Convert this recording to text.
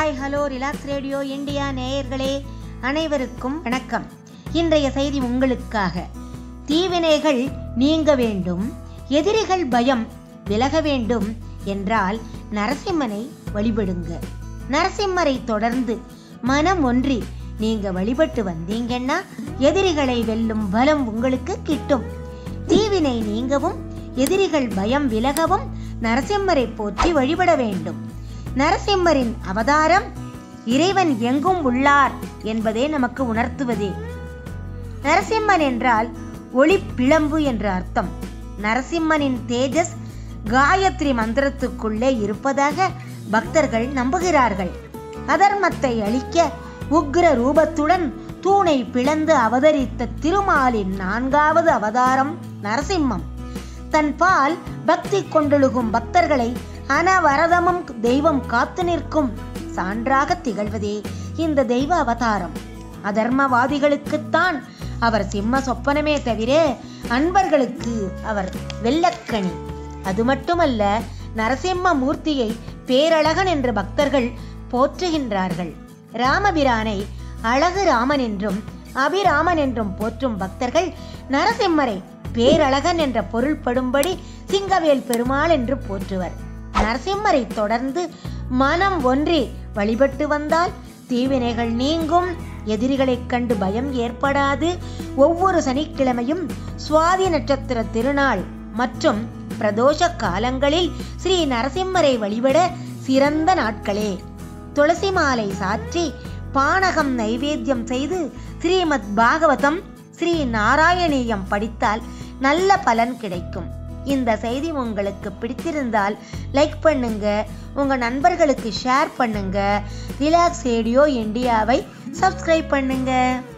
hi hello relax radio India நேயர்களே அனைவருக்கும் வணக்கம் இன்றைய செய்தி உங்களுக்காக தீவினைகள் நீங்க வேண்டும் எதிரிகள் பயம் விலக வேண்டும் என்றால் நரசிம்மனை வழிபடுங்க நரசிம்மரை தொடர்ந்து மனம் ஒன்றி நீங்க வழிபட்டு வந்தீங்கன்னா எதிரிகளை வெல்லும் பலம் உங்களுக்கு கிட்டும் தீவினை நீங்கவும் எதிரிகள் பயம் விலகவும் நரசிம்மரை போற்றி வழிபட வேண்டும் நரசிம்மரின் அவதாரம் இறைவன் எங்கும் உள்ளார் என்பதே நமக்கு உணர்த்துவதே நரசிம்மன் என்றால் ஒளி பிளம்பு என்ற அர்த்தம் நரசிம்மனின் தேஜஸ் காயத்ரி மந்திரத்துக்குள்ளே இருப்பதாக பக்தர்கள் நம்புகிறார்கள் அதர்மத்தை அழிக்க உக்ர ரூபத்துடன் தூணை பிளந்து அவதரித்த திருமாலின் நான்காவது அவதாரம் நரசிம்மம் தன் பால் பக்தி கொண்டொழுகும் பக்தர்களை அனவரதமும் தெய்வம் காத்து நிற்கும் சான்றாக திகழ்வதே இந்த தெய்வ அவதாரம் அதர்மவாதிகளுக்குத்தான் அவர் சிம்ம சொப்பனமே தவிர அன்பர்களுக்கு அவர் வெள்ளக்கணி அது மட்டுமல்ல நரசிம்ம மூர்த்தியை பேரழகன் என்று பக்தர்கள் போற்றுகின்றார்கள் ராமபிரானை அழகு ராமன் என்றும் அபிராமன் என்றும் போற்றும் பக்தர்கள் நரசிம்மரை பேரழகன் என்ற பொருள்படும்படி சிங்கவேல் பெருமாள் என்று போற்றுவர் நரசிம்மரை தொடர்ந்து மனம் ஒன்றி வழிபட்டு வந்தால் தீவினைகள் நீங்கும் எதிரிகளைக் கண்டு பயம் ஏற்படாது ஒவ்வொரு சனிக்கிழமையும் சுவாதி நட்சத்திர திருநாள் மற்றும் பிரதோஷ காலங்களில் ஸ்ரீ நரசிம்மரை வழிபட சிறந்த நாட்களே துளசி மாலை சாற்றி பானகம் நைவேத்தியம் செய்து ஸ்ரீமத் பாகவதம் ஸ்ரீ நாராயணீயம் படித்தால் நல்ல பலன் கிடைக்கும் இந்த செய்தி உங்களுக்கு பிடித்திருந்தால் லைக் பண்ணுங்க உங்க நண்பர்களுக்கு ஷேர் பண்ணுங்க ரிலாக்ஸ் ரேடியோ இந்தியாவை சப்ஸ்கிரைப் பண்ணுங்க